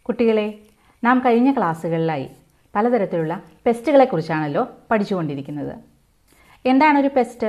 കുട്ടികളെ നാം കഴിഞ്ഞ ക്ലാസ്സുകളിലായി പലതരത്തിലുള്ള പെസ്റ്റുകളെക്കുറിച്ചാണല്ലോ പഠിച്ചുകൊണ്ടിരിക്കുന്നത് എന്താണ് ഒരു പെസ്റ്റ്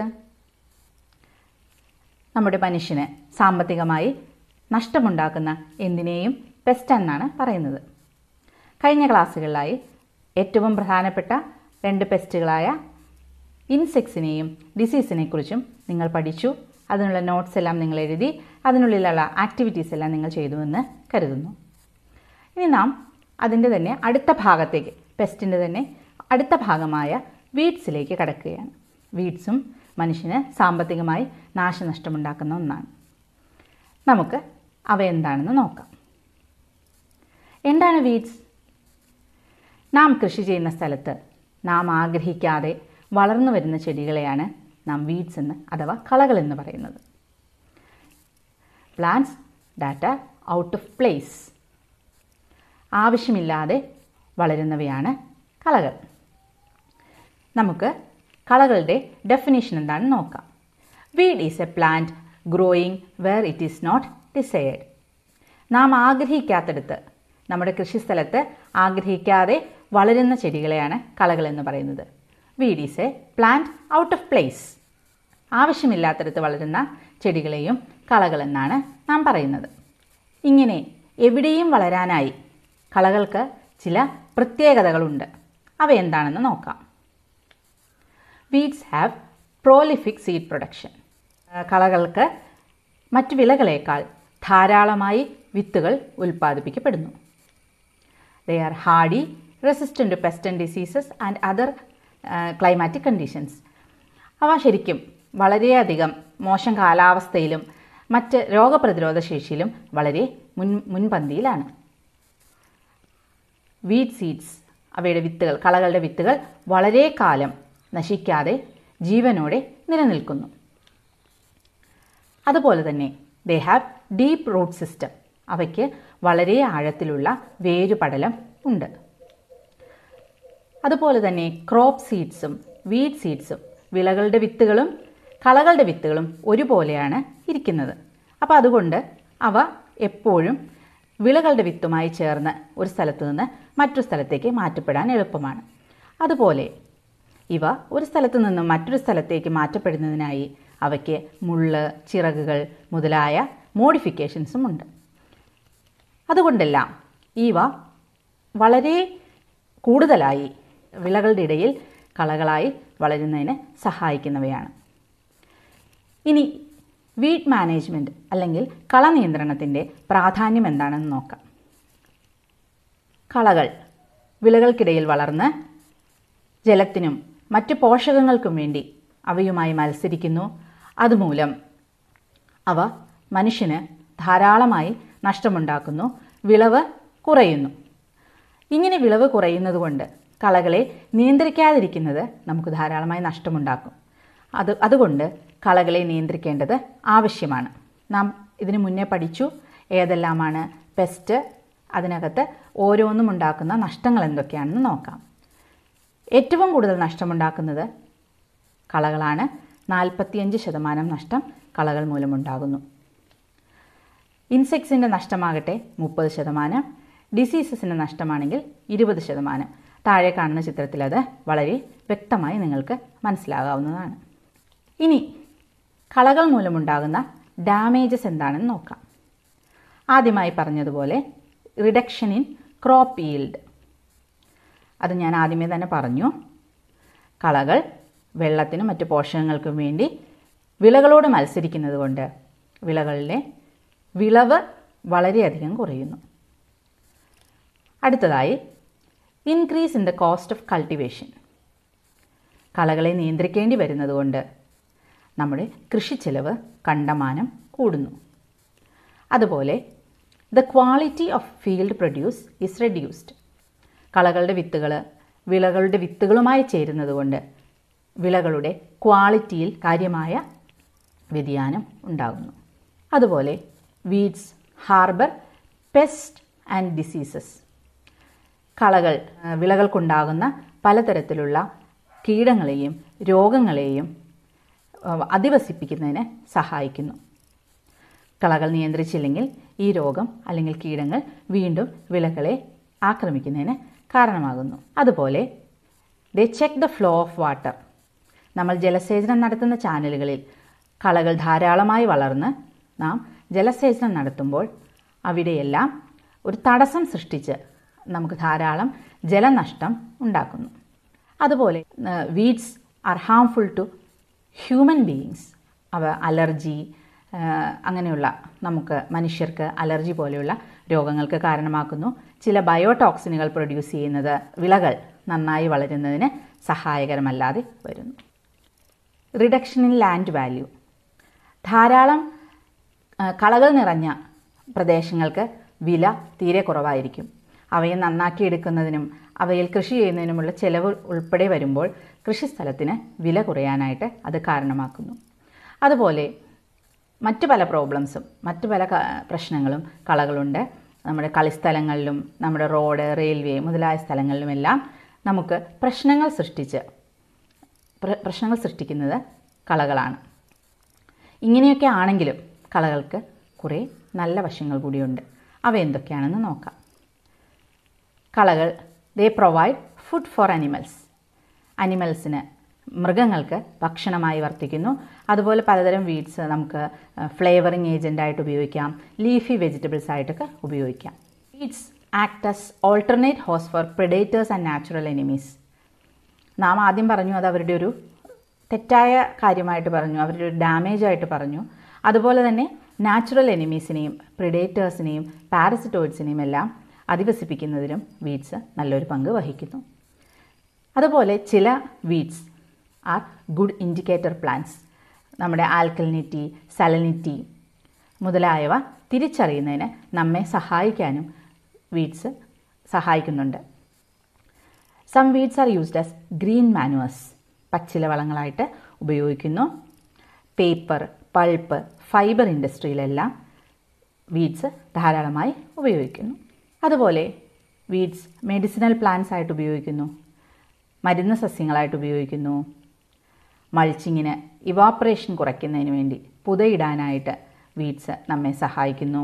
നമ്മുടെ മനുഷ്യന് സാമ്പത്തികമായി നഷ്ടമുണ്ടാക്കുന്ന എന്തിനേയും പെസ്റ്റ് എന്നാണ് പറയുന്നത് കഴിഞ്ഞ ക്ലാസ്സുകളിലായി ഏറ്റവും പ്രധാനപ്പെട്ട രണ്ട് പെസ്റ്റുകളായ ഇൻസെക്ട്സിനെയും ഡിസീസിനെക്കുറിച്ചും നിങ്ങൾ പഠിച്ചു അതിനുള്ള നോട്ട്സ് എല്ലാം നിങ്ങൾ എഴുതി അതിനുള്ളിലുള്ള ആക്ടിവിറ്റീസ് എല്ലാം നിങ്ങൾ ചെയ്തുവെന്ന് കരുതുന്നു ഇനി നാം അതിൻ്റെ തന്നെ അടുത്ത ഭാഗത്തേക്ക് പെസ്റ്റിൻ്റെ തന്നെ അടുത്ത ഭാഗമായ വീഡ്സിലേക്ക് കടക്കുകയാണ് വീഡ്സും മനുഷ്യന് സാമ്പത്തികമായി നാശനഷ്ടമുണ്ടാക്കുന്ന ഒന്നാണ് നമുക്ക് അവ എന്താണെന്ന് നോക്കാം എന്താണ് വീഡ്സ് നാം കൃഷി ചെയ്യുന്ന സ്ഥലത്ത് നാം ആഗ്രഹിക്കാതെ വളർന്നു വരുന്ന ചെടികളെയാണ് നാം വീഡ്സ് എന്ന് അഥവാ കളകൾ എന്ന് പറയുന്നത് plants that are out of place ആവശ്യമില്ലാതെ വളരുന്നവയാണ് കളകൾ നമുക്ക് കളകളുടെ ഡെഫിനേഷൻ എന്താണെന്ന് നോക്കാം weed is a plant growing where it is not desired നാം ആഗ്രഹിക്കാത്തടത്ത് നമ്മുടെ കൃഷിസ്ഥലത്ത് ആഗ്രഹിക്കാതെ വളരുന്ന ചെടികളെയാണ് കളകൾ എന്ന് പറയുന്നത് weed is a plant out of place ആവശ്യമില്ലാത്തടത്ത് വളരുന്ന ചെടികളെയും കളകൾ എന്നാണ് നാം പറയുന്നത് ഇങ്ങനെ എവിടെയും വളരാനായി കളകൾക്ക് ചില പ്രത്യേകതകളുണ്ട് അവ എന്താണെന്ന് നോക്കാം weeds have prolific seed production കളകൾക്ക് മറ്റു വിളകളേക്കാൾ ധാരാളമായി വിത്തുകൾ ഉൽപ്പാദിപ്പിക്കപ്പെടുന്നു they are hardy resistant to pest and diseases and other climatic conditions അവ ശരിക്കും വളരെയധികം മോശം കാലാവസ്ഥയിലും മറ്റ് രോഗപ്രതിരോധ ശേഷിയിലും വളരെ മുൻ മുൻപന്തിയിലാണ് വീഡ് സീഡ്സ് അവയുടെ വിത്തുകൾ കളകളുടെ വിത്തുകൾ വളരെ കാലം നശിക്കാതെ ജീവനോടെ നിലനിൽക്കുന്നു അതുപോലെ തന്നെ they have deep root system അവയ്ക്ക് വളരെ ആഴത്തിലുള്ള വേരുപടലം ഉണ്ട് അതുപോലെ തന്നെ ക്രോപ്പ് സീഡ്സും വീഡ് സീഡ്സും വിളകളുടെ വിത്തുകളും കളകളുടെ വിത്തുകളും ഒരുപോലെയാണ് ഇരിക്കുന്നത് അപ്പോൾ അതുകൊണ്ട് അവ എപ്പോഴും വിളകളുടെ വിത്തുമായി ചേർന്ന് ഒരു സ്ഥലത്ത് നിന്ന് മറ്റൊരു സ്ഥലത്തേക്ക് മാറ്റപ്പെടാൻ എളുപ്പമാണ് അതുപോലെ ഇവ ഒരു സ്ഥലത്ത് നിന്നും മറ്റൊരു സ്ഥലത്തേക്ക് മാറ്റപ്പെടുന്നതിനായി അവയ്ക്ക് മുള്ള് ചിറകുകൾ മുതലായ മോഡിഫിക്കേഷൻസും ഉണ്ട് അതുകൊണ്ടെല്ലാം ഇവ വളരെ കൂടുതലായി വിളകളുടെ ഇടയിൽ കളകളായി വളരുന്നതിന് സഹായിക്കുന്നവയാണ് ഇനി വീഡ് മാനേജ്മെൻറ്റ് അല്ലെങ്കിൽ കള നിയന്ത്രണത്തിൻ്റെ പ്രാധാന്യം എന്താണെന്ന് നോക്കാം കളകൾ വിളകൾക്കിടയിൽ വളർന്ന് ജലത്തിനും മറ്റ് പോഷകങ്ങൾക്കും വേണ്ടി അവയുമായി മത്സരിക്കുന്നു അതുമൂലം അവ മനുഷ്യന് ധാരാളമായി നഷ്ടമുണ്ടാക്കുന്നു വിളവ് കുറയുന്നു ഇങ്ങനെ വിളവ് കുറയുന്നത് കൊണ്ട് കളകളെ നിയന്ത്രിക്കാതിരിക്കുന്നത് നമുക്ക് ധാരാളമായി നഷ്ടമുണ്ടാക്കും അത് അതുകൊണ്ട് കളകളെ നിയന്ത്രിക്കേണ്ടത് ആവശ്യമാണ് നാം ഇതിനു മുന്നേ പഠിച്ചു ഏതെല്ലാമാണ് പെസ്റ്റ് അതിനകത്ത് ഓരോന്നും ഉണ്ടാക്കുന്ന നഷ്ടങ്ങൾ എന്തൊക്കെയാണെന്ന് നോക്കാം ഏറ്റവും കൂടുതൽ നഷ്ടമുണ്ടാക്കുന്നത് കളകളാണ് നാൽപ്പത്തിയഞ്ച് ശതമാനം നഷ്ടം കളകൾ മൂലമുണ്ടാകുന്നു ഇൻസെക്ട്സിൻ്റെ നഷ്ടമാകട്ടെ മുപ്പത് ശതമാനം ഡിസീസസിൻ്റെ നഷ്ടമാണെങ്കിൽ ഇരുപത് ശതമാനം താഴെ കാണുന്ന ചിത്രത്തിൽ അത് വളരെ വ്യക്തമായി നിങ്ങൾക്ക് മനസ്സിലാകാവുന്നതാണ് ഇനി കളകൾ മൂലമുണ്ടാകുന്ന ഡാമേജസ് എന്താണെന്ന് നോക്കാം ആദ്യമായി പറഞ്ഞതുപോലെ റിഡക്ഷൻ ഇൻ ക്രോപ്പ് ഈൽഡ് അത് ഞാൻ ആദ്യമേ തന്നെ പറഞ്ഞു കളകൾ വെള്ളത്തിനും മറ്റ് പോഷകങ്ങൾക്കും വേണ്ടി വിളകളോട് മത്സരിക്കുന്നത് കൊണ്ട് വിളകളിലെ വിളവ് വളരെയധികം കുറയുന്നു അടുത്തതായി increase in the cost of cultivation കളകളെ നിയന്ത്രിക്കേണ്ടി വരുന്നതുകൊണ്ട് നമ്മുടെ കൃഷി ചെലവ് കണ്ടമാനം കൂടുന്നു അതുപോലെ the quality of field produce is reduced കളകളുടെ വിത്തുകൾ വിളകളുടെ വിത്തുകളുമായി ചേരുന്നതുകൊണ്ട് വിളകളുടെ ക്വാളിറ്റിയിൽ കാര്യമായ വ്യതിയാനം ഉണ്ടാകുന്നു അതുപോലെ weeds harbour pest and diseases കളകൾ ആ, വിളകൾക്കുണ്ടാകുന്ന പലതരത്തിലുള്ള കീടങ്ങളെയും രോഗങ്ങളെയും ആ, അധിവസിപ്പിക്കുന്നതിന് സഹായിക്കുന്നു കളകൾ നിയന്ത്രിച്ചില്ലെങ്കിൽ ഈ രോഗം അല്ലെങ്കിൽ കീടങ്ങൾ വീണ്ടും വിളകളെ ആക്രമിക്കുന്നതിന് കാരണമാകുന്നു അതുപോലെ they check the flow of water നമ്മൾ ജലസേചനം നടത്തുന്ന ചാനലുകളിൽ കളകൾ ധാരാളമായി വളർന്ന് നാം ജലസേചനം നടത്തുമ്പോൾ അവിടെയെല്ലാം ഒരു തടസ്സം സൃഷ്ടിച്ച് നമുക്ക് ധാരാളം ജലനഷ്ടം ഉണ്ടാക്കുന്നു അതുപോലെ weeds are harmful to human beings അവ അലർജി അങ്ങനെയുള്ള നമുക്ക് മനുഷ്യർക്ക് അലർജി പോലെയുള്ള രോഗങ്ങൾക്ക് കാരണമാക്കുന്നു ചില ബയോടോക്സിനുകൾ പ്രൊഡ്യൂസ് ചെയ്യുന്നത് വിളകൾ നന്നായി വളരുന്നതിന് സഹായകരമല്ലാതെ വരുന്നു റിഡക്ഷൻ ഇൻ ലാൻഡ് വാല്യൂ ധാരാളം കളകൾ നിറഞ്ഞ പ്രദേശങ്ങൾക്ക് വില തീരെ കുറവായിരിക്കും അവയെ നന്നാക്കിയെടുക്കുന്നതിനും അവയിൽ കൃഷി ചെയ്യുന്നതിനുമുള്ള ചെലവ് ഉൾപ്പെടെ വരുമ്പോൾ കൃഷിസ്ഥലത്തിന് വില കുറയാനായിട്ട് അത് കാരണമാക്കുന്നു അതുപോലെ മറ്റു പല പ്രോബ്ലംസും മറ്റു പല പ്രശ്നങ്ങളും കളകളുണ്ട് നമ്മുടെ കളിസ്ഥലങ്ങളിലും നമ്മുടെ റോഡ് റെയിൽവേ മുതലായ സ്ഥലങ്ങളിലുമെല്ലാം നമുക്ക് പ്രശ്നങ്ങൾ സൃഷ്ടിച്ച് പ്രശ്നങ്ങൾ സൃഷ്ടിക്കുന്നത് കളകളാണ് ഇങ്ങനെയൊക്കെ ആണെങ്കിലും കളകൾക്ക് കുറേ നല്ല വശങ്ങൾ കൂടിയുണ്ട് അവ എന്തൊക്കെയാണെന്ന് നോക്കാം കളകൾ they provide food for animals അനിമൽസിന് മൃഗങ്ങൾക്ക് ഭക്ഷണമായി വർത്തിക്കുന്നു അതുപോലെ പലതരം വീഡ്സ് നമുക്ക് ഫ്ലേവറിങ് ഏജൻ്റായിട്ട് ഉപയോഗിക്കാം ലീഫി വെജിറ്റബിൾസ് ആയിട്ടൊക്കെ ഉപയോഗിക്കാം വീഡ്സ് ആക്ട് അസ് ഓൾട്ടർനേറ്റ് ഹോസ് for predators and natural enemies നാം ആദ്യം പറഞ്ഞു അത് അവരുടെ ഒരു തെറ്റായ കാര്യമായിട്ട് പറഞ്ഞു അവരുടെ ഒരു ഡാമേജ് ആയിട്ട് പറഞ്ഞു അതുപോലെ തന്നെ നാച്ചുറൽ എനിമീസിനെയും പ്രിഡേറ്റേഴ്സിനെയും പാരസിറ്റോയിഡ്സിനെയും എല്ലാം അധിവസിപ്പിക്കുന്നതിനും വീഡ്സ് നല്ലൊരു പങ്ക് വഹിക്കുന്നു അതുപോലെ ചില weeds are good indicator plants നമ്മുടെ ആൽക്കലിനിറ്റി സലനിറ്റി മുതലായവ തിരിച്ചറിയുന്നതിന് നമ്മെ സഹായിക്കാനും വീഡ്സ് സഹായിക്കുന്നുണ്ട് some weeds are used as green manures പച്ചില വളങ്ങളായിട്ട് ഉപയോഗിക്കുന്നു പേപ്പർ പൾപ്പ് ഫൈബർ ഇൻഡസ്ട്രിയിലെല്ലാം വീഡ്സ് ധാരാളമായി ഉപയോഗിക്കുന്നു അതുപോലെ വീഡ്സ് മെഡിസിനൽ പ്ലാന്റ്സ് ആയിട്ട് ഉപയോഗിക്കുന്നു മരുന്ന് സസ്യങ്ങളായിട്ട് ഉപയോഗിക്കുന്നു മൾച്ചിങ്ങിന് ഇവാപ്പറേഷൻ കുറയ്ക്കുന്നതിന് വേണ്ടി പുതയിടാനായിട്ട് വീഡ്സ് നമ്മെ സഹായിക്കുന്നു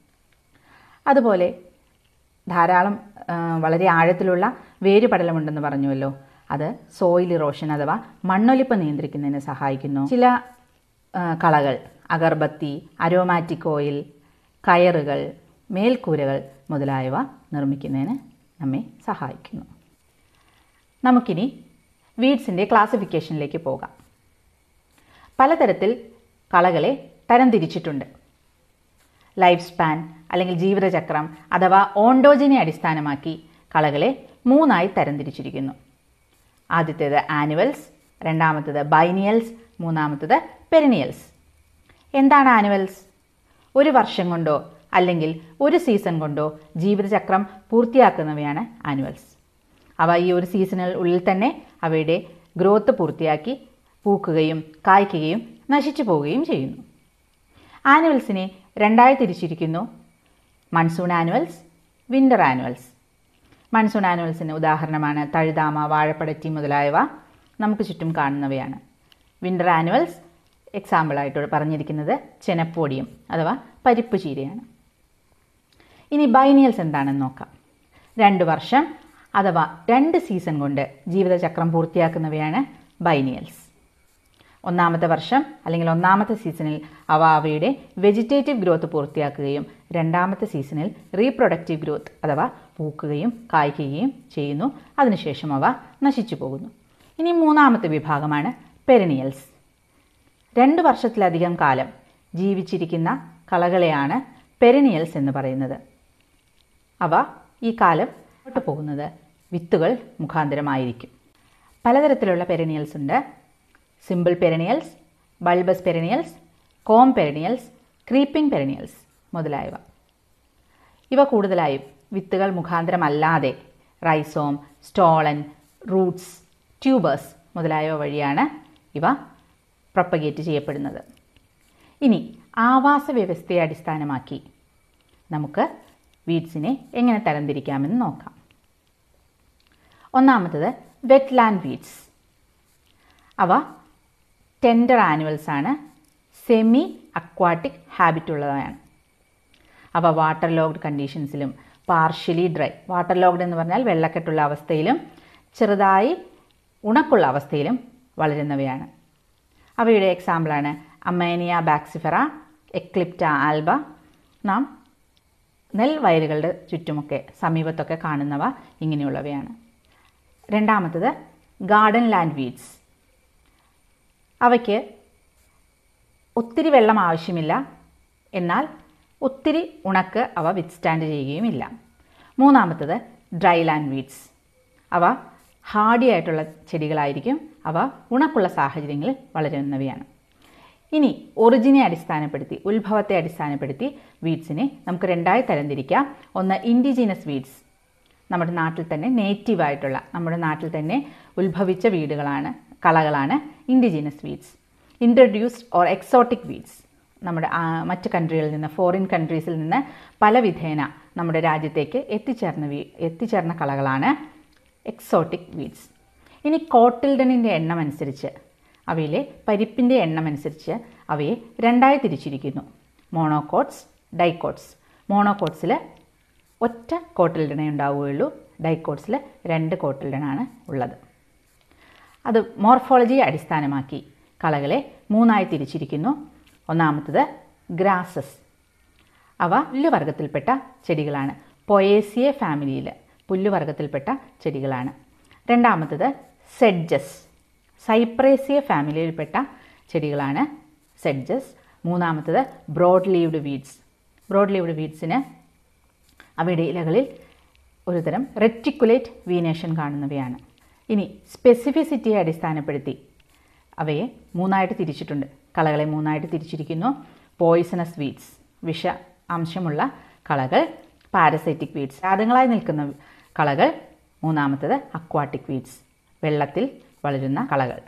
അതുപോലെ ധാരാളം വളരെ ആഴത്തിലുള്ള വേരുപടലമുണ്ടെന്ന് പറഞ്ഞുവല്ലോ അത് സോയിൽ ഇറോഷൻ അഥവാ മണ്ണൊലിപ്പ് നിയന്ത്രിക്കുന്നതിന് സഹായിക്കുന്നു ചില കളകൾ അഗർബത്തി അരോമാറ്റിക് ഓയിൽ കയറുകൾ മേൽക്കൂരകൾ മുതലായവ നിർമ്മിക്കുന്നതിന് നമ്മെ സഹായിക്കുന്നു നമുക്കിനി വീഡ്സിൻ്റെ ക്ലാസിഫിക്കേഷനിലേക്ക് പോകാം പലതരത്തിൽ കളകളെ തരംതിരിച്ചിട്ടുണ്ട് ലൈഫ് സ്പാൻ അല്ലെങ്കിൽ ജീവിതചക്രം അഥവാ ഓണ്ടോജിനെ അടിസ്ഥാനമാക്കി കളകളെ മൂന്നായി തരംതിരിച്ചിരിക്കുന്നു ആദ്യത്തേത് ആനുവൽസ് രണ്ടാമത്തേത് ബൈനിയൽസ് മൂന്നാമത്തേത് പെരിനിയൽസ് എന്താണ് ആനുവൽസ് ഒരു വർഷം കൊണ്ടോ അല്ലെങ്കിൽ ഒരു സീസൺ കൊണ്ടോ ജീവിതചക്രം പൂർത്തിയാക്കുന്നവയാണ് ആനുവൽസ് അവ ഈ ഒരു സീസണിൽ ഉള്ളിൽ തന്നെ അവയുടെ ഗ്രോത്ത് പൂർത്തിയാക്കി പൂക്കുകയും കായ്ക്കുകയും നശിച്ചു പോവുകയും ചെയ്യുന്നു ആനുവൽസിനെ രണ്ടായി തിരിച്ചിരിക്കുന്നു monsoon annuals winter annuals monsoon ആനുവൽസിന് ഉദാഹരണമാണ് തഴുതാമ വാഴപ്പടറ്റി മുതലായവ നമുക്ക് ചുറ്റും കാണുന്നവയാണ് വിൻ്റർ ആനുവൽസ് എക്സാമ്പിളായിട്ട് പറഞ്ഞിരിക്കുന്നത് ചെനപ്പോടിയം അഥവാ പരിപ്പ് ചീരയാണ് ഇനി ബൈനിയൽസ് എന്താണെന്ന് നോക്കാം രണ്ട് വർഷം അഥവാ രണ്ട് സീസൺ കൊണ്ട് ജീവിതചക്രം പൂർത്തിയാക്കുന്നവയാണ് ബൈനിയൽസ് ഒന്നാമത്തെ വർഷം അല്ലെങ്കിൽ ഒന്നാമത്തെ സീസണിൽ അവ അവയുടെ വെജിറ്റേറ്റീവ് ഗ്രോത്ത് പൂർത്തിയാക്കുകയും രണ്ടാമത്തെ സീസണിൽ റീപ്രൊഡക്റ്റീവ് ഗ്രോത്ത് അഥവാ പൂക്കുകയും കായ്ക്കുകയും ചെയ്യുന്നു അതിനുശേഷം അവ നശിച്ചു പോകുന്നു ഇനി മൂന്നാമത്തെ വിഭാഗമാണ് പെരനിയൽസ് രണ്ട് വർഷത്തിലധികം കാലം ജീവിച്ചിരിക്കുന്ന കളകളെയാണ് പെരനിയൽസ് എന്ന് പറയുന്നത് അവ ഈ കാലം മുന്നോട്ട് പോകുന്നത് വിത്തുകൾ മുഖാന്തരമായിരിക്കും പലതരത്തിലുള്ള പെരനിയൽസ് ഉണ്ട് simple perennials bulbous perennials corm perennials creeping perennials മുതലായവ ഇവ കൂടുതലായും വിത്തുകൾ മുഖാന്തരമല്ലാതെ റൈസോം സ്റ്റോളൻ റൂട്ട്സ് ട്യൂബേഴ്സ് മുതലായവ വഴിയാണ് ഇവ പ്രൊപ്പഗേറ്റ് ചെയ്യപ്പെടുന്നത് ഇനി ആവാസ വ്യവസ്ഥയെ അടിസ്ഥാനമാക്കി നമുക്ക് വീഡ്സിനെ എങ്ങനെ തരംതിരിക്കാമെന്ന് നോക്കാം ഒന്നാമത്തത് വെറ്റ് ലാൻഡ് വീഡ്സ് അവ ടെൻഡർ ആനുവൽസ് ആണ് സെമി അക്വാട്ടിക് ഹാബിറ്റ് ഉള്ളതാണ് അവ വാട്ടർ ലോക്ഡ് കണ്ടീഷൻസിലും പാർഷ്യലി ഡ്രൈ വാട്ടർ ലോക്ഡ് എന്ന് പറഞ്ഞാൽ വെള്ളക്കെട്ടുള്ള അവസ്ഥയിലും ചെറുതായി ഉണക്കുള്ള അവസ്ഥയിലും വളരുന്നവയാണ് അവയുടെ എക്സാമ്പിളാണ് അമേനിയ ബാക്സിഫെറ എക്ലിപ്റ്റ ആൽബ നാം നെൽവയലുകളുടെ ചുറ്റുമൊക്കെ സമീപത്തൊക്കെ കാണുന്നവ ഇങ്ങനെയുള്ളവയാണ് രണ്ടാമത്തത് ഗാർഡൻ ലാൻഡ് വീഡ്സ് അവയ്ക്ക് ഒത്തിരി വെള്ളം ആവശ്യമില്ല എന്നാൽ ഒത്തിരി ഉണക്ക് അവ വിത്ത്സ്റ്റാൻഡ് ചെയ്യുകയുമില്ല മൂന്നാമത്തത് ഡ്രൈ ലാൻഡ് വീഡ്സ് അവ ഹാർഡി ആയിട്ടുള്ള ചെടികളായിരിക്കും അവ ഉണക്കുള്ള സാഹചര്യങ്ങളിൽ വളരുന്നവയാണ് ഇനി ഒറിജിനെ അടിസ്ഥാനപ്പെടുത്തി ഉത്ഭവത്തെ അടിസ്ഥാനപ്പെടുത്തി വീഡ്സിനെ നമുക്ക് രണ്ടായി തരംതിരിക്കാം ഒന്ന് ഇൻഡിജിനസ് വീഡ്സ് നമ്മുടെ നാട്ടിൽ തന്നെ നേറ്റീവായിട്ടുള്ള നമ്മുടെ നാട്ടിൽ തന്നെ ഉത്ഭവിച്ച വീടുകളാണ് കളകളാണ് indigenous weeds introduced or exotic weeds നമ്മുടെ ആ, മറ്റ് കൺട്രികളിൽ നിന്ന് ഫോറിൻ കൺട്രീസിൽ നിന്ന് പല വിധേന നമ്മുടെ രാജ്യത്തേക്ക് എത്തിച്ചേർന്ന വീ എത്തിച്ചേർന്ന കളകളാണ് എക്സോട്ടിക് വീഡ്സ് ഇനി കോട്ടിൽഡനിൻ്റെ എണ്ണം അനുസരിച്ച് അവയിലെ പരിപ്പിൻ്റെ എണ്ണം അനുസരിച്ച് അവയെ രണ്ടായി തിരിച്ചിരിക്കുന്നു മോണോകോട്ട്സ് ഡൈക്കോട്ട്സ് മോണോകോട്ട്സിൽ ഒറ്റ കോട്ടിൽഡനേ ഉണ്ടാവുകയുള്ളൂ ഡൈക്കോട്ട്സിൽ രണ്ട് കോട്ടിൽഡനാണ് ഉള്ളത് അത് മോർഫോളജിയെ അടിസ്ഥാനമാക്കി കളകളെ മൂന്നായി തിരിച്ചിരിക്കുന്നു ഒന്നാമത്തത് ഗ്രാസസ് അവ പുല്ലുവർഗത്തിൽപ്പെട്ട ചെടികളാണ് പൊയേസിയ ഫാമിലിയിൽ പുല്ലുവർഗത്തിൽപ്പെട്ട ചെടികളാണ് രണ്ടാമത്തത് സെഡ്ജസ് സൈപ്രേസിയ ഫാമിലിയിൽപ്പെട്ട ചെടികളാണ് സെഡ്ജസ് മൂന്നാമത്തത് broad leaved weeds broad leaved വീഡ്സിന് അവയുടെ ഇലകളിൽ ഒരുതരം റെറ്റിക്കുലേറ്റ് വീനേഷൻ കാണുന്നവയാണ് ഇനി സ്പെസിഫിസിറ്റിയെ അടിസ്ഥാനപ്പെടുത്തി അവയെ മൂന്നായിട്ട് തിരിച്ചിട്ടുണ്ട് കളകളെ മൂന്നായിട്ട് തിരിച്ചിരിക്കുന്നു പോയിസണസ് വീഡ്സ് വിഷ അംശമുള്ള കളകൾ പാരസൈറ്റിക് വീഡ്സ് ജാതങ്ങളായി നിൽക്കുന്ന കളകൾ മൂന്നാമത്തത് അക്വാട്ടിക് വീഡ്സ് വെള്ളത്തിൽ വളരുന്ന കളകൾ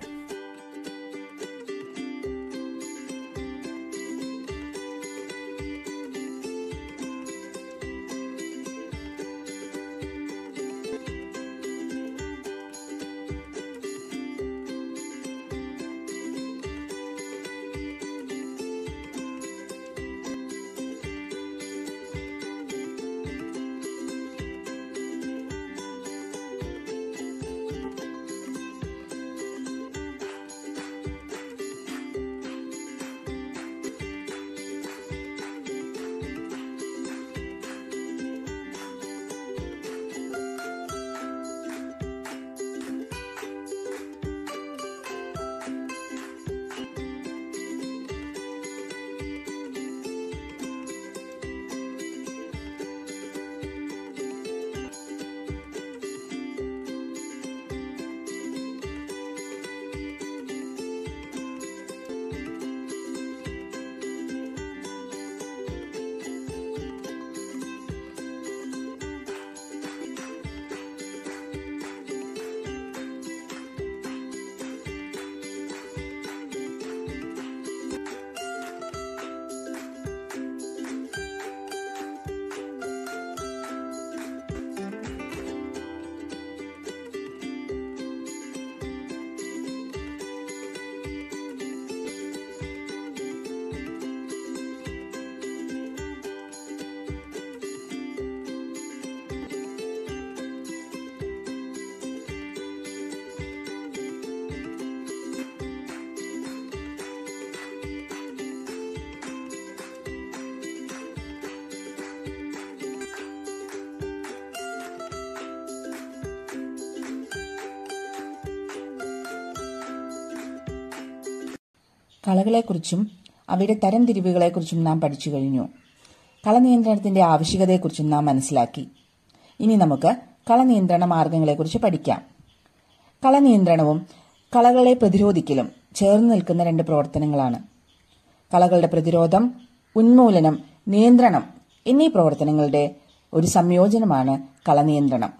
കളകളെക്കുറിച്ചും അവയുടെ തരംതിരിവുകളെക്കുറിച്ചും നാം പഠിച്ചു കഴിഞ്ഞു കളനിയന്ത്രണത്തിന്റെ ആവശ്യകതയെക്കുറിച്ചും നാം മനസ്സിലാക്കി ഇനി നമുക്ക് കളനിയന്ത്രണ മാർഗങ്ങളെക്കുറിച്ച് പഠിക്കാം കളനിയന്ത്രണവും കളകളെ പ്രതിരോധിക്കലും ചേർന്ന് നിൽക്കുന്ന രണ്ട് പ്രവർത്തനങ്ങളാണ് കളകളുടെ പ്രതിരോധം ഉന്മൂലനം നിയന്ത്രണം എന്നീ പ്രവർത്തനങ്ങളുടെ ഒരു സംയോജനമാണ് കളനിയന്ത്രണം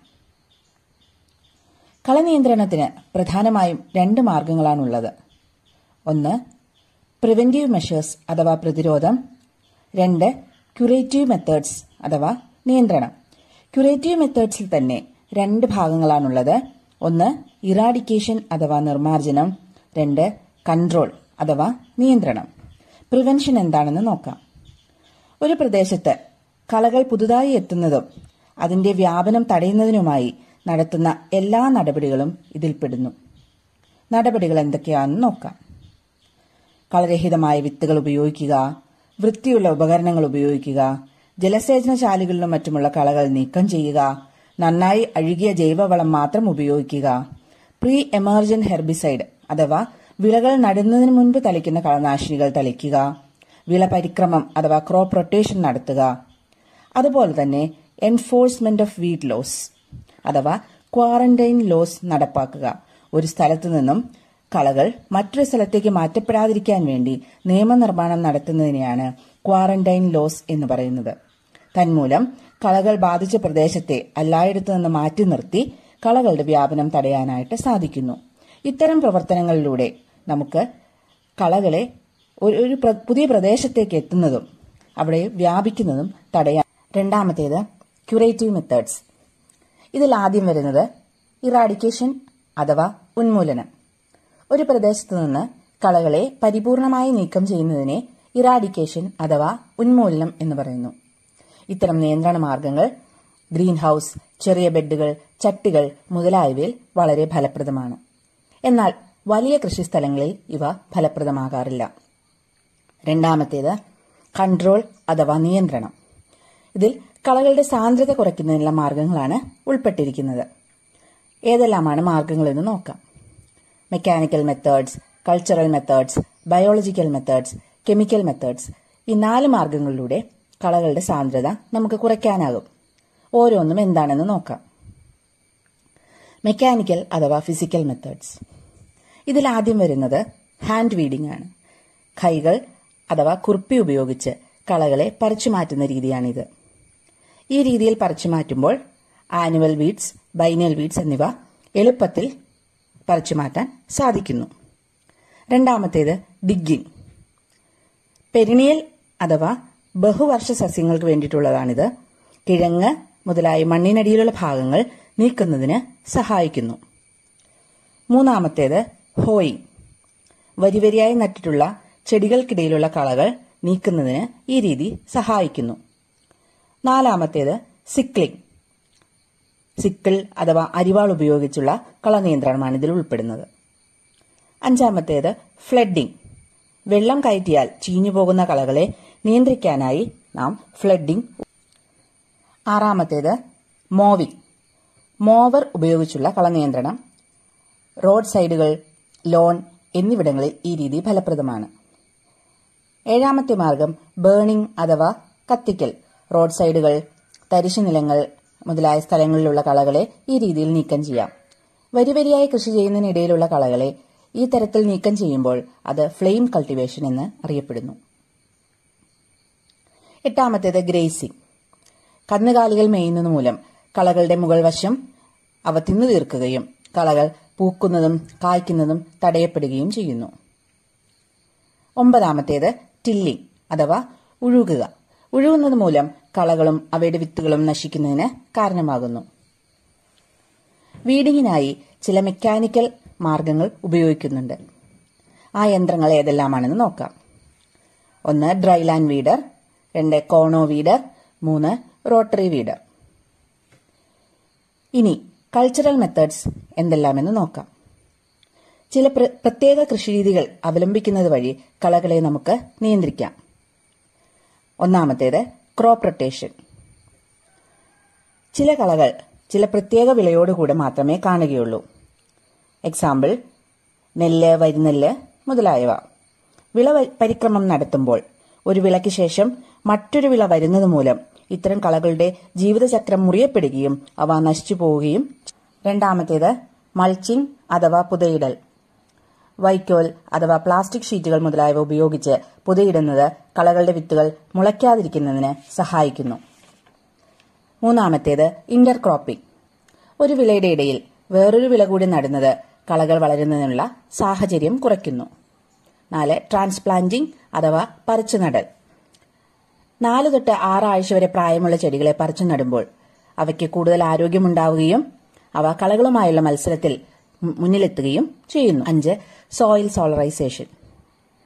കളനിയന്ത്രണത്തിന് പ്രധാനമായും രണ്ട് മാർഗങ്ങളാണുള്ളത് ഒന്ന് പ്രിവെന്റീവ് മെഷേഴ്സ് അഥവാ പ്രതിരോധം രണ്ട് ക്യുറേറ്റീവ് മെത്തേഡ്സ് അഥവാ നിയന്ത്രണം ക്യുറേറ്റീവ് മെത്തേഡ്സിൽ തന്നെ രണ്ട് ഭാഗങ്ങളാണുള്ളത് ഒന്ന് ഇറാഡിക്കേഷൻ അഥവാ നിർമ്മാർജ്ജനം രണ്ട് കൺട്രോൾ അഥവാ നിയന്ത്രണം പ്രിവെൻഷൻ എന്താണെന്ന് നോക്കാം ഒരു പ്രദേശത്ത് കളകൾ പുതുതായി എത്തുന്നതും അതിന്റെ വ്യാപനം തടയുന്നതിനുമായി നടത്തുന്ന എല്ലാ നടപടികളും ഇതിൽപ്പെടുന്നു നടപടികൾ എന്തൊക്കെയാണെന്ന് നോക്കാം കളരഹിതമായ വിത്തുകൾ ഉപയോഗിക്കുക വൃത്തിയുള്ള ഉപകരണങ്ങൾ ഉപയോഗിക്കുക ജലസേചനശാലകളിലും മറ്റുമുള്ള കളകൾ നീക്കം ചെയ്യുക നന്നായി അഴുകിയ ജൈവവളം മാത്രം ഉപയോഗിക്കുക പ്രീ എമർജന്റ് ഹെർബിസൈഡ് അഥവാ വിളകൾ നടുന്നതിന് മുൻപ് തളിക്കുന്ന കളനാശിനികൾ തളിക്കുക വിള പരിക്രമം അഥവാ ക്രോപ്പ് റൊട്ടേഷൻ നടത്തുക അതുപോലെ തന്നെ എൻഫോഴ്സ്മെന്റ് ഓഫ് വീഡ് ലോസ് അഥവാ ക്വാറന്റൈൻ ലോസ് നടപ്പാക്കുക ഒരു സ്ഥലത്തു നിന്നും കളകൾ മറ്റൊരു സ്ഥലത്തേക്ക് മാറ്റപ്പെടാതിരിക്കാൻ വേണ്ടി നിയമനിർമ്മാണം നടത്തുന്നതിനെയാണ് ക്വാറന്റൈൻ ലോസ് എന്ന് പറയുന്നത് തന്മൂലം കളകൾ ബാധിച്ച പ്രദേശത്തെ എല്ലായിടത്തു നിന്ന് മാറ്റി നിർത്തി കളകളുടെ വ്യാപനം തടയാനായിട്ട് സാധിക്കുന്നു ഇത്തരം പ്രവർത്തനങ്ങളിലൂടെ നമുക്ക് കളകളെ ഒരു ഒരു പ്ര- പുതിയ പ്രദേശത്തേക്ക് എത്തുന്നതും അവിടെ വ്യാപിക്കുന്നതും തടയാൻ രണ്ടാമത്തേത് ക്യൂറേറ്റീവ് മെത്തേഡ്സ് ഇതിൽ ആദ്യം വരുന്നത് ഇറാഡിക്കേഷൻ അഥവാ ഉന്മൂലനം ഒരു പ്രദേശത്ത് നിന്ന് കളകളെ പരിപൂർണമായി നീക്കം ചെയ്യുന്നതിനെ ഇറാഡിക്കേഷൻ അഥവാ ഉന്മൂലനം എന്ന് പറയുന്നു ഇത്തരം നിയന്ത്രണ മാർഗങ്ങൾ ഗ്രീൻ ഹൌസ് ചെറിയ ബെഡുകൾ ചട്ടികൾ മുതലായവയിൽ വളരെ ഫലപ്രദമാണ് എന്നാൽ വലിയ കൃഷിസ്ഥലങ്ങളിൽ ഇവ ഫലപ്രദമാകാറില്ല രണ്ടാമത്തേത് കൺട്രോൾ അഥവാ നിയന്ത്രണം ഇതിൽ കളകളുടെ സാന്ദ്രത കുറയ്ക്കുന്നതിനുള്ള മാർഗങ്ങളാണ് ഉൾപ്പെട്ടിരിക്കുന്നത് ഏതെല്ലാമാണ് മാർഗങ്ങളെന്ന് നോക്കാം mechanical methods cultural methods biological methods chemical methods ഈ നാല് മാർഗങ്ങളിലൂടെ കളകളുടെ സാന്ദ്രത നമുക്ക് കുറയ്ക്കാനാകും ഓരോന്നും എന്താണെന്ന് നോക്കാം മെക്കാനിക്കൽ അഥവാ ഫിസിക്കൽ മെത്തേഡ്സ് ഇതിൽ ആദ്യം വരുന്നത് ഹാൻഡ് വീഡിംഗ് ആണ് കൈകൾ അഥവാ കുർപ്പി ഉപയോഗിച്ച് കളകളെ പറിച്ചു മാറ്റുന്ന രീതിയാണിത് ഈ രീതിയിൽ പറിച്ചു മാറ്റുമ്പോൾ ആനുവൽ വീഡ്സ് ബൈനൽ വീഡ്സ് എന്നിവ എളുപ്പത്തിൽ പറിച്ചു മാറ്റാൻ സാധിക്കുന്നു രണ്ടാമത്തേത് ഡിഗ്ഗിംഗ് പെരിണിയൽ അഥവാ ബഹുവർഷ സസ്യങ്ങൾക്ക് വേണ്ടിയിട്ടുള്ളതാണിത് കിഴങ്ങ് മുതലായ മണ്ണിനടിയിലുള്ള ഭാഗങ്ങൾ നീക്കുന്നതിന് സഹായിക്കുന്നു മൂന്നാമത്തേത് ഹോയിങ് വരിവരിയായി നട്ടിട്ടുള്ള ചെടികൾക്കിടയിലുള്ള കളകൾ നീക്കുന്നതിന് ഈ രീതി സഹായിക്കുന്നു നാലാമത്തേത് സിക്ലിംഗ് സിക്കിൾ അഥവാ അരിവാൾ ഉപയോഗിച്ചുള്ള കളനിയന്ത്രണമാണ് ഇതിൽ ഉൾപ്പെടുന്നത് അഞ്ചാമത്തേത് ഫ്ലഡിംഗ് വെള്ളം കയറ്റിയാൽ ചീഞ്ഞു പോകുന്ന കളകളെ നിയന്ത്രിക്കാനായി നാം ഫ്ലഡിംഗ് ആറാമത്തേത് മോവിംഗ് മോവർ ഉപയോഗിച്ചുള്ള കളനിയന്ത്രണം റോഡ് സൈഡുകൾ ലോൺ എന്നിവിടങ്ങളിൽ ഈ രീതി ഫലപ്രദമാണ് ഏഴാമത്തെ മാർഗം ബേണിംഗ് അഥവാ കത്തിക്കൽ റോഡ് സൈഡുകൾ തരിശു നിലങ്ങൾ മുതലായ സ്ഥലങ്ങളിലുള്ള കളകളെ ഈ രീതിയിൽ നീക്കം ചെയ്യാം വരിവരിയായി കൃഷി ചെയ്യുന്നതിനിടയിലുള്ള കളകളെ ഈ തരത്തിൽ നീക്കം ചെയ്യുമ്പോൾ അത് ഫ്ലെയിം കൾട്ടിവേഷൻ എന്ന് അറിയപ്പെടുന്നു എട്ടാമത്തേത് ഗ്രേസിംഗ് കന്നുകാലികൾ മേയുന്നത് മൂലം കളകളുടെ മുകൾ വശം അവ തിന്നു തീർക്കുകയും കളകൾ പൂക്കുന്നതും കായ്ക്കുന്നതും തടയപ്പെടുകയും ചെയ്യുന്നു ഒമ്പതാമത്തേത് ടില്ലിംഗ് അഥവാ ഉഴുകുക ഉഴുകുന്നത് മൂലം കളകളും അവയുടെ വിത്തുകളും നശിക്കുന്നതിന് കാരണമാകുന്നു വീഡിങ്ങിനായി ചില മെക്കാനിക്കൽ മാർഗങ്ങൾ ഉപയോഗിക്കുന്നുണ്ട് ആ യന്ത്രങ്ങൾ ഏതെല്ലാമാണെന്ന് നോക്കാം ഒന്ന് ഡ്രൈ ലാൻഡ് വീഡർ രണ്ട് കോണോ വീഡർ മൂന്ന് റോട്ടറി വീഡർ ഇനി കൾച്ചറൽ മെത്തേഡ്സ് എന്തെല്ലാമെന്ന് നോക്കാം ചില പ്ര- പ്രത്യേക കൃഷിരീതികൾ അവലംബിക്കുന്നത് വഴി കളകളെ നമുക്ക് നിയന്ത്രിക്കാം ഒന്നാമത്തേത് ക്രോപ്പ് റൊട്ടേഷൻ ചില കളകൾ ചില പ്രത്യേക വിളയോടുകൂടെ മാത്രമേ കാണുകയുള്ളൂ എക്സാമ്പിൾ നെല്ല് വരിനെല്ല് മുതലായവ വിള വ- പരിക്രമം നടത്തുമ്പോൾ ഒരു വിളയ്ക്ക് ശേഷം മറ്റൊരു വിള വരുന്നത് മൂലം ഇത്തരം കളകളുടെ ജീവിതചക്രം മുറിയപ്പെടുകയും അവ നശിച്ചു പോവുകയും രണ്ടാമത്തേത് മൾച്ചിങ് അഥവാ പുതയിടൽ വൈക്കോൽ അഥവാ പ്ലാസ്റ്റിക് ഷീറ്റുകൾ മുതലായവ ഉപയോഗിച്ച് പുതയിടുന്നത് കളകളുടെ വിത്തുകൾ മുളയ്ക്കാതിരിക്കുന്നതിന് സഹായിക്കുന്നു മൂന്നാമത്തേത് ഇന്റർക്രോപ്പിംഗ് ഒരു വിളയുടെ ഇടയിൽ വേറൊരു വിള കൂടി നടുന്നത് കളകൾ വളരുന്നതിനുള്ള സാഹചര്യം കുറയ്ക്കുന്നു നാല് ട്രാൻസ്പ്ലാന്റിംഗ് അഥവാ പറിച്ചു നടൽ നാല് തൊട്ട് ആറ് ആഴ്ച വരെ പ്രായമുള്ള ചെടികളെ പറിച്ചു നടുമ്പോൾ അവയ്ക്ക് കൂടുതൽ ആരോഗ്യമുണ്ടാവുകയും അവ കളകളുമായുള്ള മത്സരത്തിൽ മു- മുന്നിലെത്തുകയും ചെയ്യുന്നു അഞ്ച് സോയിൽ സോളറൈസേഷൻ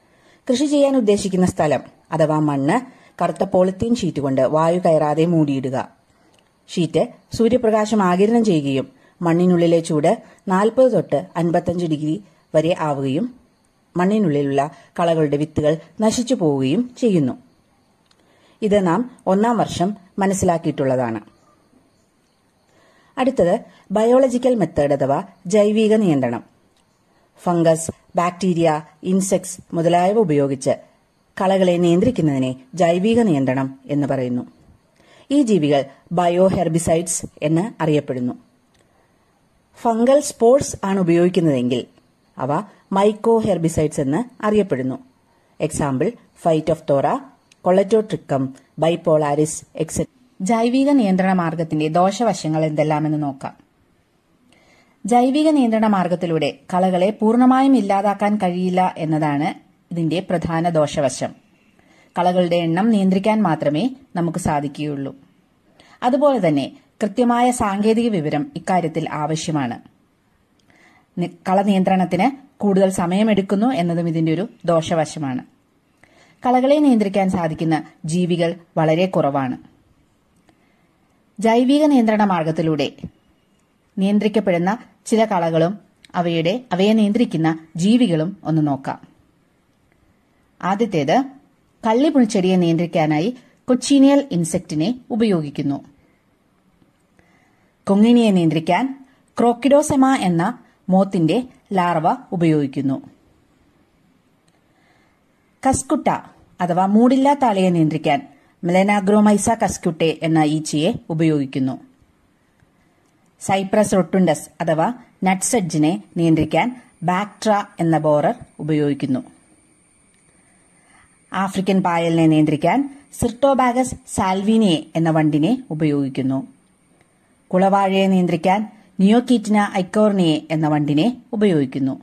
കൃഷി ചെയ്യാൻ ഉദ്ദേശിക്കുന്ന സ്ഥലം അഥവാ മണ്ണ് കറുത്ത പോളിത്തീൻ ഷീറ്റ് കൊണ്ട് വായു കയറാതെ മൂടിയിടുക ഷീറ്റ് സൂര്യപ്രകാശം ആകിരണം ചെയ്യുകയും മണ്ണിനുള്ളിലെ ചൂട് നാൽപ്പത് തൊട്ട് അൻപത്തഞ്ച് ഡിഗ്രി വരെ ആവുകയും മണ്ണിനുള്ളിലുള്ള കളകളുടെ വിത്തുകൾ നശിച്ചു പോവുകയും ചെയ്യുന്നു ഇത് നാം ഒന്നാം വർഷം മനസ്സിലാക്കിയിട്ടുള്ളതാണ് അടുത്തത് ബയോളജിക്കൽ മെത്തേഡ് അഥവാ ജൈവിക നിയന്ത്രണം ഫംഗസ് ബാക്ടീരിയ ഇൻസെക്ട്സ് മുതലായവ ഉപയോഗിച്ച് കളകളെ നിയന്ത്രിക്കുന്നതിനെ ജൈവിക നിയന്ത്രണം എന്ന് പറയുന്നു ഈ ജീവികൾ ബയോ ഹെർബിസൈഡ്സ് എന്ന് അറിയപ്പെടുന്നു ഫംഗൽ സ്പോർട്സ് ആണ് ഉപയോഗിക്കുന്നതെങ്കിൽ അവ മൈക്കോ ഹെർബിസൈഡ്സ് എന്ന് അറിയപ്പെടുന്നു example phytophthora colletotrichum bipolaris etcetera ജൈവിക നിയന്ത്രണ മാർഗത്തിന്റെ ദോഷവശങ്ങൾ എന്തെല്ലാമെന്ന് നോക്കാം ജൈവിക നിയന്ത്രണ മാർഗത്തിലൂടെ കളകളെ പൂർണ്ണമായും ഇല്ലാതാക്കാൻ കഴിയില്ല എന്നതാണ് ഇതിന്റെ പ്രധാന ദോഷവശം കളകളുടെ എണ്ണം നിയന്ത്രിക്കാൻ മാത്രമേ നമുക്ക് സാധിക്കുകയുള്ളൂ അതുപോലെ തന്നെ കൃത്യമായ സാങ്കേതിക വിവരം ഇക്കാര്യത്തിൽ ആവശ്യമാണ് നി- കളനിയന്ത്രണത്തിന് കൂടുതൽ സമയമെടുക്കുന്നു എന്നതും ഇതിന്റെ ഒരു ദോഷവശമാണ് കളകളെ നിയന്ത്രിക്കാൻ സാധിക്കുന്ന ജീവികൾ വളരെ കുറവാണ് ജൈവിക നിയന്ത്രണ മാർഗത്തിലൂടെ നിയന്ത്രിക്കപ്പെടുന്ന ചില കളകളും അവയുടെ അവയെ നിയന്ത്രിക്കുന്ന ജീവികളും ഒന്ന് നോക്കാം ആദ്യത്തേത് കള്ളിപുൽച്ചെടിയെ നിയന്ത്രിക്കാനായി കൊച്ചീനിയൽ ഇൻസെക്റ്റിനെ ഉപയോഗിക്കുന്നു കൊങ്ങിണിയെ നിയന്ത്രിക്കാൻ ക്രോക്കിഡോസെമ എന്ന മോത്തിന്റെ ലാർവ ഉപയോഗിക്കുന്നു കസ്കുട്ട അഥവാ മൂടില്ലാത്താളയെ നിയന്ത്രിക്കാൻ മെലനാഗ്രോമൈസ കസ്കുട്ടെ എന്ന ഈച്ചയെ ഉപയോഗിക്കുന്നു സൈപ്രസ് റൊട്ടുണ്ടസ് അഥവാ നട്ട്സെഡ്ജിനെ നിയന്ത്രിക്കാൻ ബാക്ട്ര എന്ന ബോറർ ഉപയോഗിക്കുന്നു ആഫ്രിക്കൻ പായലിനെ നിയന്ത്രിക്കാൻ സിർട്ടോബാഗസ് സാൽവിനിയെ എന്ന വണ്ടിനെ ഉപയോഗിക്കുന്നു കുളവാഴയെ നിയന്ത്രിക്കാൻ നിയോകീറ്റിന ഐക്കോർണിയെ എന്ന വണ്ടിനെ ഉപയോഗിക്കുന്നു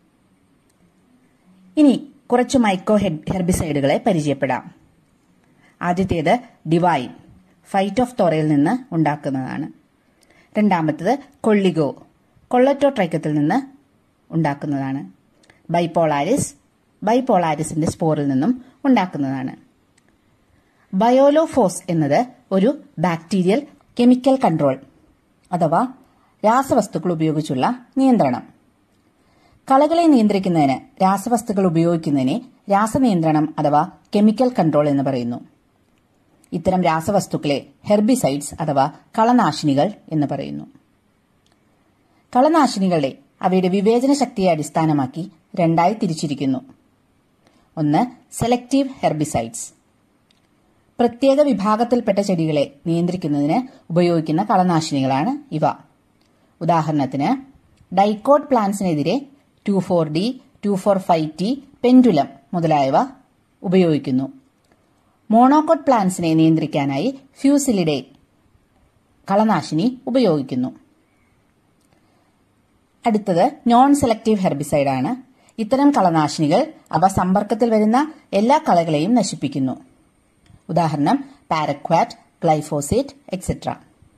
ഇനി കുറച്ച് മൈക്കോ ഹെഡ് ഹെർബിസൈഡുകളെ പരിചയപ്പെടാം ആദ്യത്തേത് ഡിവൈൻ ഫൈറ്റ് ഓഫ് തോറയിൽ നിന്ന് ഉണ്ടാക്കുന്നതാണ് രണ്ടാമത്തത് കൊള്ളിഗോ കൊള്ളറ്റോട്രൈക്കത്തിൽ നിന്ന് ഉണ്ടാക്കുന്നതാണ് ബൈപോളാരിസ് ബൈപോളാരിസിന്റെ സ്പോറിൽ നിന്നും ഉണ്ടാക്കുന്നതാണ് ബയോലോഫോസ് എന്നത് ഒരു ബാക്ടീരിയൽ കെമിക്കൽ കൺട്രോൾ അഥവാ രാസവസ്തുക്കൾ ഉപയോഗിച്ചുള്ള നിയന്ത്രണം കളകളെ നിയന്ത്രിക്കുന്നതിന് രാസവസ്തുക്കൾ ഉപയോഗിക്കുന്നതിനെ രാസനിയന്ത്രണം അഥവാ കെമിക്കൽ കൺട്രോൾ എന്ന് പറയുന്നു ഇത്തരം രാസവസ്തുക്കളെ ഹെർബിസൈഡ്സ് അഥവാ കളനാശിനികൾ എന്ന് പറയുന്നു കളനാശിനികളെ അവയുടെ വിവേചന ശക്തിയെ അടിസ്ഥാനമാക്കി രണ്ടായി തിരിച്ചിരിക്കുന്നു ഒന്ന് സെലക്റ്റീവ് ഹെർബിസൈഡ്സ് പ്രത്യേക വിഭാഗത്തിൽപ്പെട്ട ചെടികളെ നിയന്ത്രിക്കുന്നതിന് ഉപയോഗിക്കുന്ന കളനാശിനികളാണ് ഇവ ഉദാഹരണത്തിന് ഡൈക്കോട്ട് പ്ലാന്റ്സിനെതിരെ two four D two four five T pendulum മുതലായവ ഉപയോഗിക്കുന്നു മോണോക്കോട്ട് പ്ലാന്റ്സിനെ നിയന്ത്രിക്കാനായി ഫ്യൂസിലിഡെ കളനാശിനി ഉപയോഗിക്കുന്നു അടുത്തത് നോൺ സെലക്റ്റീവ് ഹെർബിസൈഡ് ആണ് ഇത്തരം കളനാശിനികൾ അവ സമ്പർക്കത്തിൽ വരുന്ന എല്ലാ കളകളെയും നശിപ്പിക്കുന്നു ഉദാഹരണം പാരക്വാറ്റ് ഗ്ലൈഫോസേറ്റ് എക്സെട്ര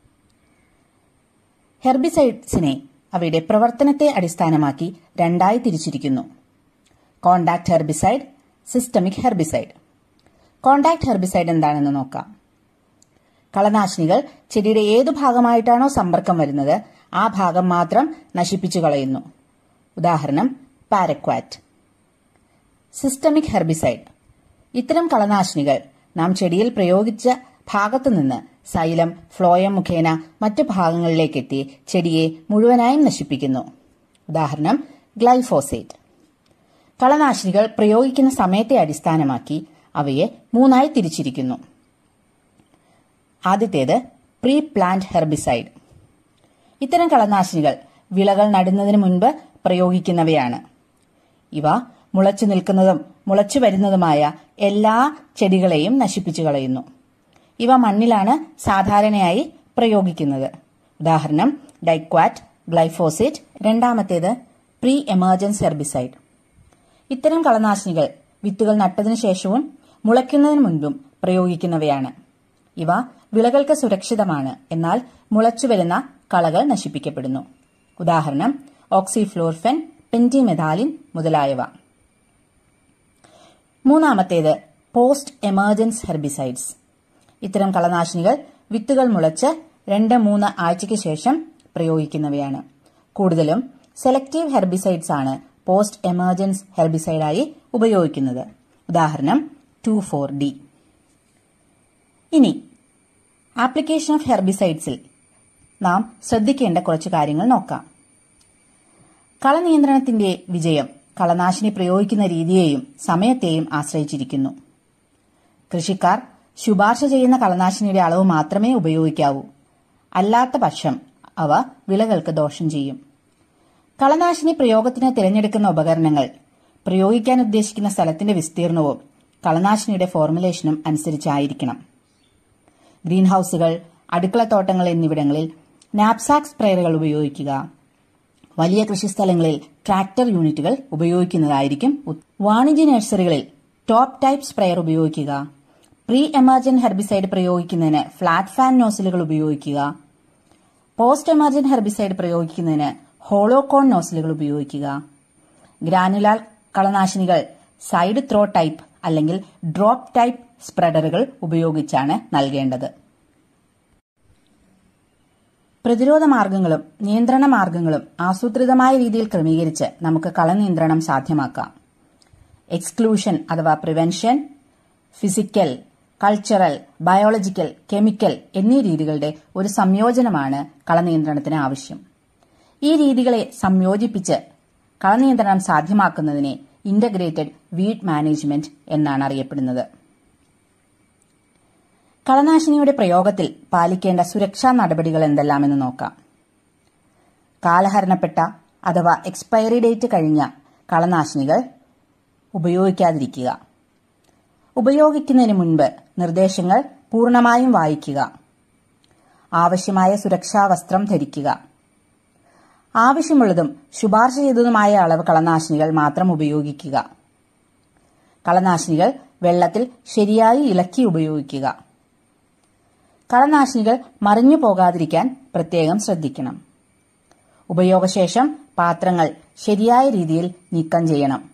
ഹെർബിസൈഡ്സിനെ അവയുടെ പ്രവർത്തനത്തെ അടിസ്ഥാനമാക്കി രണ്ടായി തിരിച്ചിരിക്കുന്നു contact herbicide systemic herbicide contact herbicide എന്താണെന്ന് നോക്കാം കളനാശിനികൾ ചെടിയുടെ ഏതു ഭാഗമായിട്ടാണോ സമ്പർക്കം വരുന്നത് ആ ഭാഗം മാത്രം നശിപ്പിച്ചു കളയുന്നു ഉദാഹരണം പാരക്വാറ്റ് സിസ്റ്റമിക് ഹെർബിസൈഡ് ഇത്തരം കളനാശിനികൾ നാം ചെടിയിൽ പ്രയോഗിച്ച ഭാഗത്തുനിന്ന് സൈലം ഫ്ലോയം മുഖേന മറ്റു ഭാഗങ്ങളിലേക്ക് എത്തി ചെടിയെ മുഴുവനായും നശിപ്പിക്കുന്നു ഉദാഹരണം ഗ്ലൈഫോസേറ്റ് കളനാശിനികൾ പ്രയോഗിക്കുന്ന സമയത്തെ അടിസ്ഥാനമാക്കി അവയെ മൂന്നായി തിരിച്ചിരിക്കുന്നു ആദ്യത്തേത് പ്രീ പ്ലാന്റ് ഹെർബിസൈഡ് ഇത്തരം കളനാശിനികൾ വിളകൾ നടുന്നതിന് മുൻപ് പ്രയോഗിക്കുന്നവയാണ് ഇവ മുളച്ചു നിൽക്കുന്നതും മുളച്ചു വരുന്നതുമായ എല്ലാ ചെടികളെയും നശിപ്പിച്ചു കളയുന്നു ഇവ മണ്ണിലാണ് സാധാരണയായി പ്രയോഗിക്കുന്നത് ഉദാഹരണം ഡൈക്വാറ്റ് ഗ്ലൈഫോസേറ്റ് രണ്ടാമത്തേത് പ്രീ എമർജൻസ് ഹെർബിസൈഡ് ഇത്തരം കളനാശിനികൾ വിത്തുകൾ നട്ടതിനു ശേഷവും മുളയ്ക്കുന്നതിന് മുൻപും പ്രയോഗിക്കുന്നവയാണ് ഇവ വിളകൾക്ക് സുരക്ഷിതമാണ് എന്നാൽ മുളച്ചു വരുന്ന കളകൾ നശിപ്പിക്കപ്പെടുന്നു ഉദാഹരണം ഓക്സിഫ്ലോർഫെൻ പെന്റിമെഥാലിൻ മുതലായവ മൂന്നാമത്തേത് പോസ്റ്റ് എമർജൻസ് ഹെർബിസൈഡ്സ് ഇത്തരം കളനാശിനികൾ വിത്തുകൾ മുളച്ച് രണ്ട് മൂന്ന് ആഴ്ചയ്ക്ക് ശേഷം പ്രയോഗിക്കുന്നവയാണ് കൂടുതലും സെലക്റ്റീവ് ഹെർബിസൈഡ്സ് ആണ് പോസ്റ്റ് എമർജൻസ് ഹെർബിസൈഡായി ഉപയോഗിക്കുന്നത് ഉദാഹരണം ടു ഫോർ ഡി ഇനി ആപ്ലിക്കേഷൻ ഓഫ് ഹെർബിസൈഡ്സിൽ നാം ശ്രദ്ധിക്കേണ്ട കുറച്ച് കാര്യങ്ങൾ നോക്കാം കളനിയന്ത്രണത്തിന്റെ വിജയം കളനാശിനി പ്രയോഗിക്കുന്ന രീതിയെയും സമയത്തെയും ആശ്രയിച്ചിരിക്കുന്നു കൃഷിക്കാർ ശുപാർശ ചെയ്യുന്ന കളനാശിനിയുടെ അളവ് മാത്രമേ ഉപയോഗിക്കാവൂ അല്ലാത്ത പക്ഷം അവ വിളകൾക്ക് ദോഷം ചെയ്യും കളനാശിനി പ്രയോഗത്തിന് തിരഞ്ഞെടുക്കുന്ന ഉപകരണങ്ങൾ പ്രയോഗിക്കാൻ ഉദ്ദേശിക്കുന്ന സ്ഥലത്തിന്റെ വിസ്തീർണവും കളനാശിനിയുടെ ഫോർമുലേഷനും അനുസരിച്ചായിരിക്കണം ഗ്രീൻ ഹൌസുകൾ അടുക്കളത്തോട്ടങ്ങൾ എന്നിവിടങ്ങളിൽ നാപ്സാക് സ്പ്രേയറുകൾ ഉപയോഗിക്കുക വലിയ കൃഷിസ്ഥലങ്ങളിൽ ട്രാക്ടർ യൂണിറ്റുകൾ ഉപയോഗിക്കുന്നതായിരിക്കും ഉത്- വാണിജ്യ നഴ്സറികളിൽ ടോപ്പ് ടൈപ്പ് സ്പ്രേയർ ഉപയോഗിക്കുക പ്രീ എമർജൻ ഹെർബിസൈഡ് പ്രയോഗിക്കുന്നതിന് ഫ്ലാറ്റ് ഫാൻ നോസിലുകൾ ഉപയോഗിക്കുക പോസ്റ്റ് എമർജൻ ഹെർബിസൈഡ് പ്രയോഗിക്കുന്നതിന് ഹോളോകോൺ നോസിലുകൾ ഉപയോഗിക്കുക ഗ്രാനുലാർ കളനാശിനികൾ സൈഡ് ത്രോ ടൈപ്പ് അല്ലെങ്കിൽ ഡ്രോപ്പ് ടൈപ്പ് സ്പ്രെഡറുകൾ ഉപയോഗിച്ചാണ് നൽകേണ്ടത് പ്രതിരോധ മാർഗങ്ങളും നിയന്ത്രണ മാർഗങ്ങളും ആസൂത്രിതമായ രീതിയിൽ ക്രമീകരിച്ച് നമുക്ക് കളനിയന്ത്രണം സാധ്യമാക്കാം എക്സ്ക്ലൂഷൻ അഥവാ prevention physical cultural biological chemical എന്നീ രീതികളുടെ ഒരു സംയോജനമാണ് കളനിയന്ത്രണത്തിന് ആവശ്യം ഈ രീതികളെ സംയോജിപ്പിച്ച് കളനിയന്ത്രണം സാധ്യമാക്കുന്നതിനെ ഇന്റഗ്രേറ്റഡ് വീഡ് മാനേജ്മെന്റ് എന്നാണ് അറിയപ്പെടുന്നത് കളനാശിനിയുടെ പ്രയോഗത്തിൽ പാലിക്കേണ്ട സുരക്ഷാ നടപടികൾ എന്തെല്ലാമെന്ന് നോക്കാം കാലഹരണപ്പെട്ട അഥവാ എക്സ്പയറി ഡേറ്റ് കഴിഞ്ഞ കളനാശിനികൾ ഉപയോഗിക്കാതിരിക്കുക ഉപയോഗിക്കുന്നതിന് മുൻപ് നിർദ്ദേശങ്ങൾ പൂർണ്ണമായും വായിക്കുക ആവശ്യമായ സുരക്ഷാ വസ്ത്രം ധരിക്കുക ആവശ്യമുള്ളതും ശുപാർശ ചെയ്തതുമായ അളവ് കളനാശിനികൾ മാത്രം ഉപയോഗിക്കുക കളനാശിനികൾ വെള്ളത്തിൽ ശരിയായി ഇളക്കി ഉപയോഗിക്കുക കളനാശിനികൾ മറിഞ്ഞു പോകാതിരിക്കാൻ പ്രത്യേകം ശ്രദ്ധിക്കണം ഉപയോഗശേഷം പാത്രങ്ങൾ ശരിയായ രീതിയിൽ നീക്കം ചെയ്യണം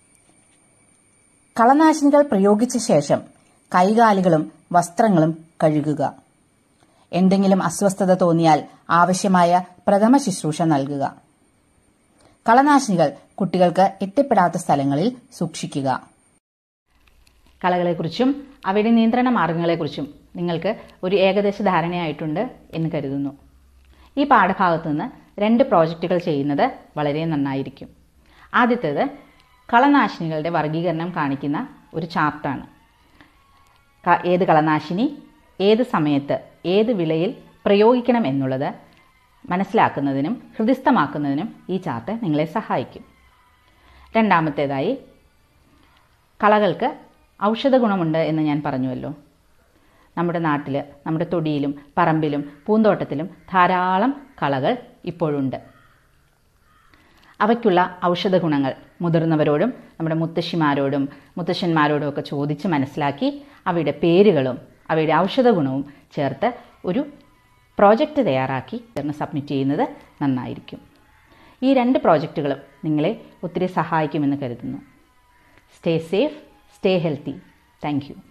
കളനാശിനികൾ പ്രയോഗിച്ച ശേഷം കൈകാലുകളും വസ്ത്രങ്ങളും കഴുകുക എന്തെങ്കിലും അസ്വസ്ഥത തോന്നിയാൽ ആവശ്യമായ പ്രഥമ ശുശ്രൂഷ നൽകുക കളനാശിനികൾ കുട്ടികൾക്ക് എത്തിപ്പെടാത്ത സ്ഥലങ്ങളിൽ സൂക്ഷിക്കുക കളകളെക്കുറിച്ചും അവയുടെ നിയന്ത്രണ മാർഗങ്ങളെക്കുറിച്ചും നിങ്ങൾക്ക് ഒരു ഏകദേശ ധാരണയായിട്ടുണ്ട് എന്ന് കരുതുന്നു ഈ പാഠഭാഗത്തു നിന്ന് രണ്ട് പ്രോജക്റ്റുകൾ ചെയ്യുന്നത് വളരെ നന്നായിരിക്കും ആദ്യത്തേത് കളനാശിനികളുടെ വർഗീകരണം കാണിക്കുന്ന ഒരു ചാർട്ടാണ് ക- ഏത് കളനാശിനി ഏത് സമയത്ത് ഏത് വിളയിൽ പ്രയോഗിക്കണം എന്നുള്ളത് മനസ്സിലാക്കുന്നതിനും ഹൃദിസ്ഥമാക്കുന്നതിനും ഈ ചാർട്ട് നിങ്ങളെ സഹായിക്കും രണ്ടാമത്തേതായി കളകൾക്ക് ഔഷധ ഗുണമുണ്ട് എന്ന് ഞാൻ പറഞ്ഞുവല്ലോ നമ്മുടെ നാട്ടിൽ നമ്മുടെ തൊടിയിലും പറമ്പിലും പൂന്തോട്ടത്തിലും ധാരാളം കളകൾ ഇപ്പോഴുണ്ട് അവയ്ക്കുള്ള ഔഷധ ഗുണങ്ങൾ മുതിർന്നവരോടും നമ്മുടെ മുത്തശ്ശിമാരോടും മുത്തശ്ശന്മാരോടും ഒക്കെ ചോദിച്ച് മനസ്സിലാക്കി അവയുടെ പേരുകളും അവയുടെ ഔഷധ ഗുണവും ചേർത്ത് ഒരു പ്രോജക്റ്റ് തയ്യാറാക്കി ഇതിന് സബ്മിറ്റ് ചെയ്യുന്നത് നന്നായിരിക്കും ഈ രണ്ട് പ്രോജക്റ്റുകളും നിങ്ങളെ ഒത്തിരി സഹായിക്കുമെന്ന് കരുതുന്നു stay safe stay healthy thank U